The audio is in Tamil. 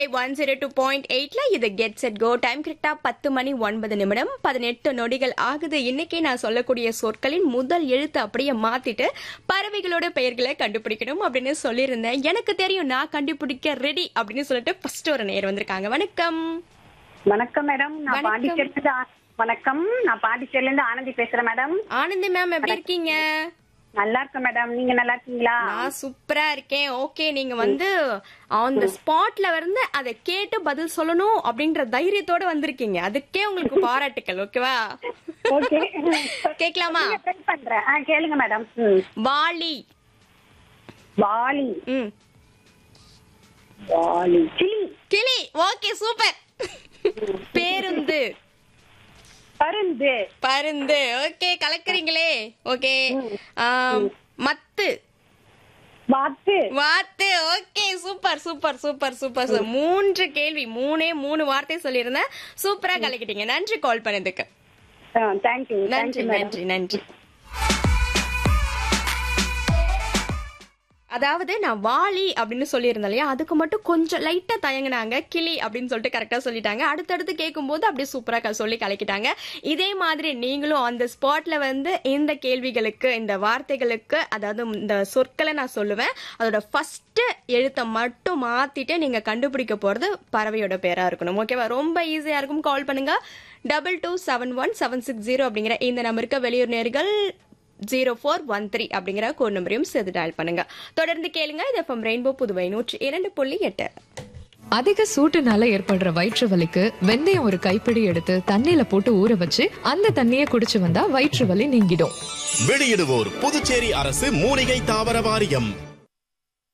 ஒன் ஜீரோ டூ பாயிண்ட் எயிட்ல இது கெட் செட் கோ டைம் கரெக்டா பத்து மணி ஒன்பது நிமிடம் பதினெட்டு நொடிகள் ஆகுது இன்னைக்கு நான் சொல்லக்கூடிய சொற்களின் முதல் எழுத்து அப்படியே மாத்திட்டு பறவைகளோட பெயர்களை கண்டுபிடிக்கணும் அப்படின்னு சொல்லியிருந்தேன் எனக்கு தெரியும் நான் கண்டுபிடிக்க ரெடி அப்படின்னு சொல்லிட்டு ஃபர்ஸ்ட் ஒரு நேர் வந்திருக்காங்க வணக்கம் வணக்கம் மேடம் நான் வணக்கம். பாண்டிச்சேரில இருந்து ஆ- வணக்கம் நான் பாண்டிச்சேரில இருந்து ஆனந்தி பேசுறேன் மேடம் ஆனந்தி மேம் எப்படி இருக்கீங்க நல்லா இருக்கேன் மேடம் நீங்க நல்லா இருக்கீங்களா நான் சூப்பரா இருக்கேன் ஓகே நீங்க வந்து ஆன் த ஸ்பாட்ல வந்து அதை கேட்டு பதில் சொல்லணும் அப்படின்ற தைரியத்தோட வந்திருக்கீங்க அதுக்கே உங்களுக்கு பாராட்டுக்கள் ஓகேவா ஓகே கேட்கலாமா ட்ரை பண்றேன் ஆ கேளுங்க மேடம் ம். வாலி வாலி ம் வாலி சிலி கிளி ஓகே சூப்பர் பேருந்து பருந்து பருந்து ஓகே கலக்குறீங்களே ஓகே மத்து வாத்து வாத்து okay super super super super super மூன்று கேள்வி மூணே மூணு வார்த்தை சொல்லியிருந்தேன் சூப்பரா கலக்கிட்டீங்க நன்றி கால் பண்ணதுக்கு தேங்க்யூ நன்றி நன்றி நன்றி அதாவது நான் வாலி அப்படின்னு சொல்லியிருந்தேன் இல்லையா அதுக்கு மட்டும் கொஞ்சம் லைட்டா தயங்குனாங்க கிளி அப்படின்னு சொல்லிட்டு கரெக்டா சொல்லிட்டாங்க அடுத்தடுத்து கேட்கும்போது அப்படியே சூப்பரா க- சொல்லி கலக்கிட்டாங்க இதே மாதிரி நீங்களும் அந்த ஸ்பாட்ல வந்து இந்த கேள்விகளுக்கு இந்த வார்த்தைகளுக்கு அதாவது இந்த சொற்களை நான் சொல்லுவேன் அதோட ஃபர்ஸ்ட் எழுத்தை மட்டும் மாத்திட்டு நீங்க கண்டுபிடிக்க போறது பறவையோட பேரா இருக்கணும் ஓகேவா ரொம்ப ஈஸியா இருக்கும் கால் பண்ணுங்க double two seven one seven six zero அப்படிங்கிற இந்த நம்பருக்கு வெளியூர் நேர்கள் ஜீரோ ஃபோர் ஒன் த்ரீ அப்படிங்கிற கோட் நம்பரையும் சேர்த்து டயல் பண்ணுங்க தொடர்ந்து கேளுங்க இது எஃப்எம் ரெயின்போ புதுவை நூற்றி இரண்டு புள்ளி எட்டு அதிக சூட்டுனால ஏற்படுற வயிற்று வலிக்கு வெந்தயம் ஒரு கைப்பிடி எடுத்து தண்ணியில போட்டு ஊற வச்சு அந்த தண்ணியை குடிச்சு வந்தா வயிற்று வலி நீங்கிடும் வெளியிடுவோர் புதுச்சேரி அரசு மூலிகை தாவர வாரியம்